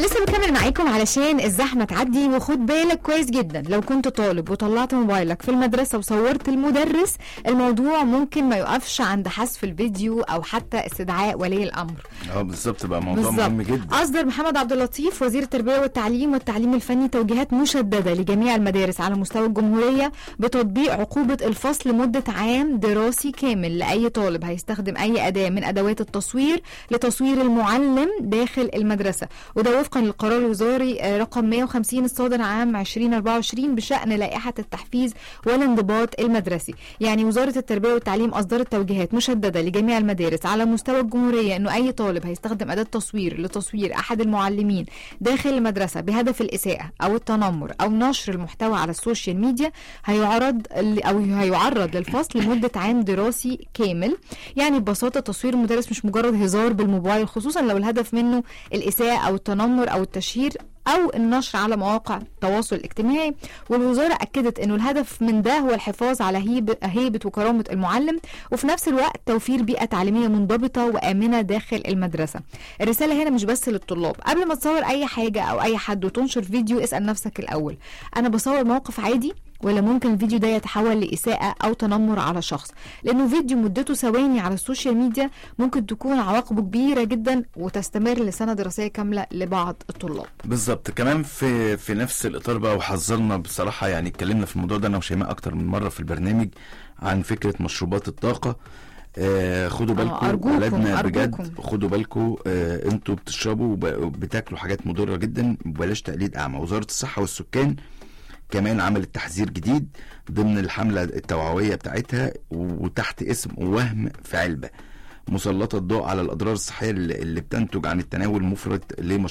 لسه بكمل معاكم علشان الزحمه تعدي وخد بالك كويس جدا لو كنت طالب وطلعت موبايلك في المدرسه وصورت المدرس الموضوع ممكن ما يقفش عند حذف الفيديو او حتى استدعاء ولي الامر اه بالظبط بقى موضوع مهم جدا اصدر محمد عبد اللطيف وزير التربيه والتعليم والتعليم الفني توجيهات مشدده لجميع المدارس على مستوى الجمهوريه بتطبيق عقوبه الفصل لمده عام دراسي كامل لاي طالب هيستخدم اي اداه من ادوات التصوير لتصوير المعلم داخل المدرسه وده وفقا للقرار الوزاري آه، رقم 150 الصادر عام 2024 بشان لائحه التحفيز والانضباط المدرسي يعني وزاره التربيه والتعليم اصدرت توجيهات مشدده لجميع المدارس على مستوى الجمهوريه انه اي طالب هيستخدم اداه تصوير لتصوير احد المعلمين داخل المدرسه بهدف الاساءه او التنمر او نشر المحتوى على السوشيال ميديا هيعرض ل- او هيعرض للفصل لمده عام دراسي كامل يعني ببساطه تصوير المدرس مش مجرد هزار بالموبايل خصوصا لو الهدف منه الاساءه او التنمر او التشهير او النشر على مواقع التواصل الاجتماعي والوزاره اكدت انه الهدف من ده هو الحفاظ على هيبه هيبه وكرامه المعلم وفي نفس الوقت توفير بيئه تعليميه منضبطه وامنه داخل المدرسه الرساله هنا مش بس للطلاب قبل ما تصور اي حاجه او اي حد وتنشر فيديو اسال نفسك الاول انا بصور موقف عادي ولا ممكن الفيديو ده يتحول لإساءة أو تنمر على شخص لأنه فيديو مدته ثواني على السوشيال ميديا ممكن تكون عواقبه كبيرة جدا وتستمر لسنة دراسية كاملة لبعض الطلاب بالظبط كمان في في نفس الاطار بقى وحذرنا بصراحه يعني اتكلمنا في الموضوع ده انا وشيماء اكتر من مره في البرنامج عن فكره مشروبات الطاقه آه خدوا بالكم أرجوكم، ولادنا بجد أرجوكم. خدوا بالكم آه انتوا بتشربوا وب- وبتاكلوا حاجات مضره جدا وبلاش تقليد اعمى وزاره الصحه والسكان كمان عملت تحذير جديد ضمن الحمله التوعويه بتاعتها وتحت اسم وهم في علبه مسلطه الضوء على الاضرار الصحيه اللي اللي بتنتج عن التناول المفرط لمشروبات